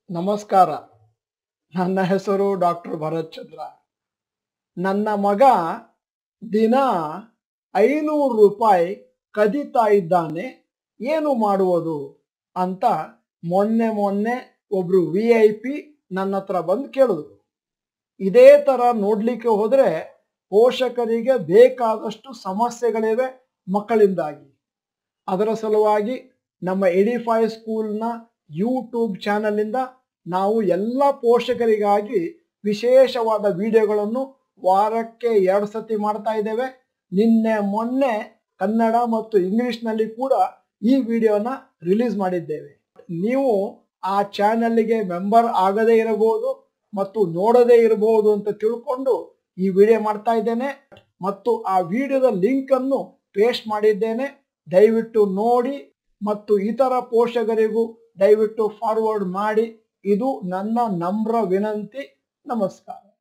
ನಮಸ್ಕಾರ ನನ್ನ ಹೆಸರು ಡಾಕ್ಟರ್ ಭರತ್ ಚಂದ್ರ ನನ್ನ ಮಗ ದಿನ ಐನೂರು ರೂಪಾಯಿ ಕದೀತಾ ಇದ್ದಾನೆ ಏನು ಮಾಡುವುದು ಅಂತ ಮೊನ್ನೆ ಮೊನ್ನೆ ಒಬ್ರು ವಿ ಐ ಪಿ ನನ್ನ ಹತ್ರ ಬಂದು ಕೇಳಿದ್ರು ಇದೇ ತರ ನೋಡ್ಲಿಕ್ಕೆ ಹೋದ್ರೆ ಪೋಷಕರಿಗೆ ಬೇಕಾದಷ್ಟು ಸಮಸ್ಯೆಗಳಿವೆ ಮಕ್ಕಳಿಂದಾಗಿ ಅದರ ಸಲುವಾಗಿ ನಮ್ಮ ಎಡಿಫೈ ಸ್ಕೂಲ್ನ ಯೂಟ್ಯೂಬ್ ಚಾನಲ್ನಿಂದ ನಾವು ಎಲ್ಲ ಪೋಷಕರಿಗಾಗಿ ವಿಶೇಷವಾದ ವಿಡಿಯೋಗಳನ್ನು ವಾರಕ್ಕೆ ಎರಡು ಸತಿ ಮಾಡ್ತಾ ಇದ್ದೇವೆ ನಿನ್ನೆ ಮೊನ್ನೆ ಕನ್ನಡ ಮತ್ತು ಇಂಗ್ಲಿಷ್ನಲ್ಲಿ ಕೂಡ ಈ ವಿಡಿಯೋನ ರಿಲೀಸ್ ಮಾಡಿದ್ದೇವೆ ನೀವು ಆ ಚಾನಲ್ಗೆ ಮೆಂಬರ್ ಆಗದೇ ಇರಬಹುದು ಮತ್ತು ನೋಡದೇ ಇರಬಹುದು ಅಂತ ತಿಳ್ಕೊಂಡು ಈ ವಿಡಿಯೋ ಮಾಡ್ತಾ ಇದ್ದೇನೆ ಮತ್ತು ಆ ವಿಡಿಯೋದ ಲಿಂಕ್ ಅನ್ನು ಪೇಸ್ಟ್ ಮಾಡಿದ್ದೇನೆ ದಯವಿಟ್ಟು ನೋಡಿ ಮತ್ತು ಇತರ ಪೋಷಕರಿಗೂ ದಯವಿಟ್ಟು ಫಾರ್ವರ್ಡ್ ಮಾಡಿ ಇದು ನನ್ನ ನಮ್ರ ವಿನಂತಿ ನಮಸ್ಕಾರ